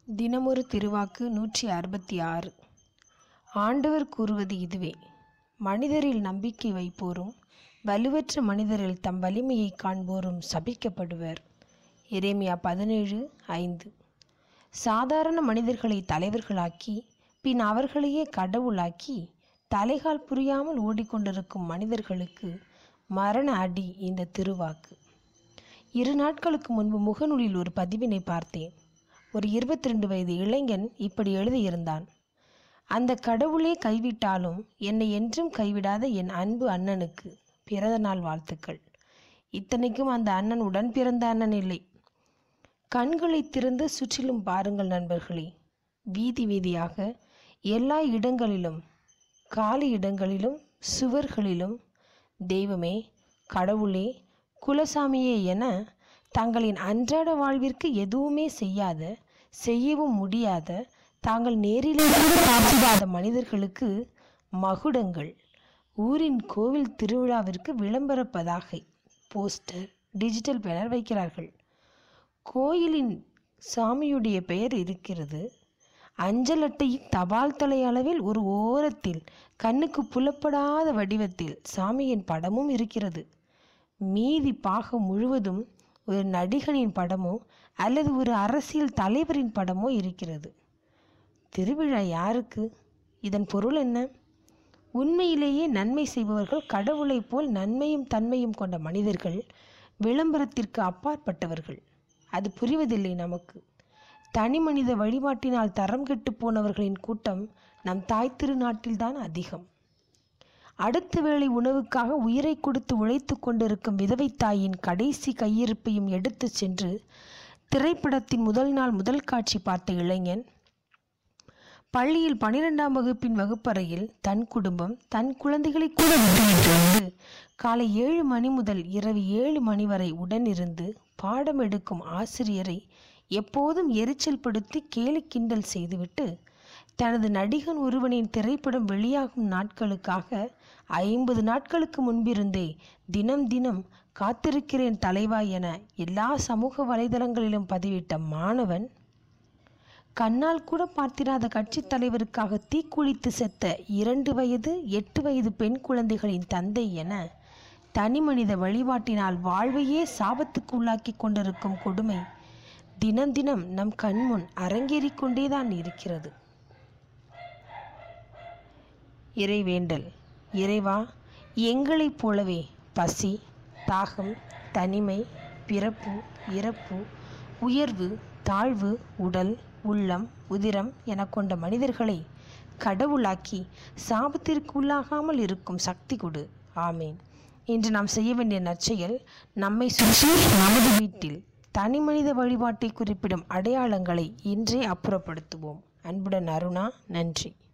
தினமொரு திருவாக்கு நூற்றி அறுபத்தி ஆறு ஆண்டவர் கூறுவது இதுவே மனிதரில் நம்பிக்கை வைப்போரும் வலுவற்ற மனிதரில் தம் வலிமையை காண்போரும் சபிக்கப்படுவர் எரேமியா பதினேழு ஐந்து சாதாரண மனிதர்களை தலைவர்களாக்கி பின் அவர்களையே கடவுளாக்கி தலைகால் புரியாமல் ஓடிக்கொண்டிருக்கும் மனிதர்களுக்கு மரண அடி இந்த திருவாக்கு இரு நாட்களுக்கு முன்பு முகநூலில் ஒரு பதிவினை பார்த்தேன் ஒரு இருபத்தி ரெண்டு வயது இளைஞன் இப்படி எழுதியிருந்தான் அந்த கடவுளே கைவிட்டாலும் என்னை என்றும் கைவிடாத என் அன்பு அண்ணனுக்கு பிறந்த நாள் வாழ்த்துக்கள் இத்தனைக்கும் அந்த அண்ணன் உடன் பிறந்த அண்ணன் இல்லை கண்களை திறந்து சுற்றிலும் பாருங்கள் நண்பர்களே வீதி வீதியாக எல்லா இடங்களிலும் காலி இடங்களிலும் சுவர்களிலும் தெய்வமே கடவுளே குலசாமியே என தங்களின் அன்றாட வாழ்விற்கு எதுவுமே செய்யாத செய்யவும் முடியாத தாங்கள் நேரிலே கூட பார்த்திடாத மனிதர்களுக்கு மகுடங்கள் ஊரின் கோவில் திருவிழாவிற்கு விளம்பர பதாகை போஸ்டர் டிஜிட்டல் பேனர் வைக்கிறார்கள் கோயிலின் சாமியுடைய பெயர் இருக்கிறது அஞ்சல் அட்டையின் தபால் தலை அளவில் ஒரு ஓரத்தில் கண்ணுக்கு புலப்படாத வடிவத்தில் சாமியின் படமும் இருக்கிறது மீதி பாகம் முழுவதும் ஒரு நடிகனின் படமோ அல்லது ஒரு அரசியல் தலைவரின் படமோ இருக்கிறது திருவிழா யாருக்கு இதன் பொருள் என்ன உண்மையிலேயே நன்மை செய்பவர்கள் கடவுளைப் போல் நன்மையும் தன்மையும் கொண்ட மனிதர்கள் விளம்பரத்திற்கு அப்பாற்பட்டவர்கள் அது புரிவதில்லை நமக்கு தனி மனித வழிபாட்டினால் தரம் கெட்டு போனவர்களின் கூட்டம் நம் தாய் திருநாட்டில்தான் அதிகம் அடுத்த வேளை உணவுக்காக உயிரை கொடுத்து உழைத்து கொண்டிருக்கும் விதவை தாயின் கடைசி கையிருப்பையும் எடுத்துச் சென்று திரைப்படத்தின் முதல் நாள் முதல் காட்சி பார்த்த இளைஞன் பள்ளியில் பனிரெண்டாம் வகுப்பின் வகுப்பறையில் தன் குடும்பம் தன் குழந்தைகளை கூட விட்டுவிட்டு வந்து காலை ஏழு மணி முதல் இரவு ஏழு மணி வரை உடனிருந்து பாடம் எடுக்கும் ஆசிரியரை எப்போதும் எரிச்சல் படுத்தி கேலி கிண்டல் செய்துவிட்டு தனது நடிகன் ஒருவனின் திரைப்படம் வெளியாகும் நாட்களுக்காக ஐம்பது நாட்களுக்கு முன்பிருந்தே தினம் தினம் காத்திருக்கிறேன் தலைவா என எல்லா சமூக வலைதளங்களிலும் பதிவிட்ட மாணவன் கண்ணால் கூட பார்த்திராத கட்சித் தலைவருக்காக தீக்குளித்து செத்த இரண்டு வயது எட்டு வயது பெண் குழந்தைகளின் தந்தை என தனி மனித வழிபாட்டினால் வாழ்வையே சாபத்துக்கு உள்ளாக்கி கொண்டிருக்கும் கொடுமை தினம் தினம் நம் கண்முன் அரங்கேறிக் கொண்டேதான் இருக்கிறது இறைவேண்டல் இறைவா எங்களைப் போலவே பசி தாகம் தனிமை பிறப்பு இறப்பு உயர்வு தாழ்வு உடல் உள்ளம் உதிரம் என கொண்ட மனிதர்களை கடவுளாக்கி சாபத்திற்கு உள்ளாகாமல் இருக்கும் சக்தி கொடு ஆமேன் இன்று நாம் செய்ய வேண்டிய நற்செயல் நம்மை சுற்றி நமது வீட்டில் தனி மனித வழிபாட்டை குறிப்பிடும் அடையாளங்களை இன்றே அப்புறப்படுத்துவோம் அன்புடன் அருணா நன்றி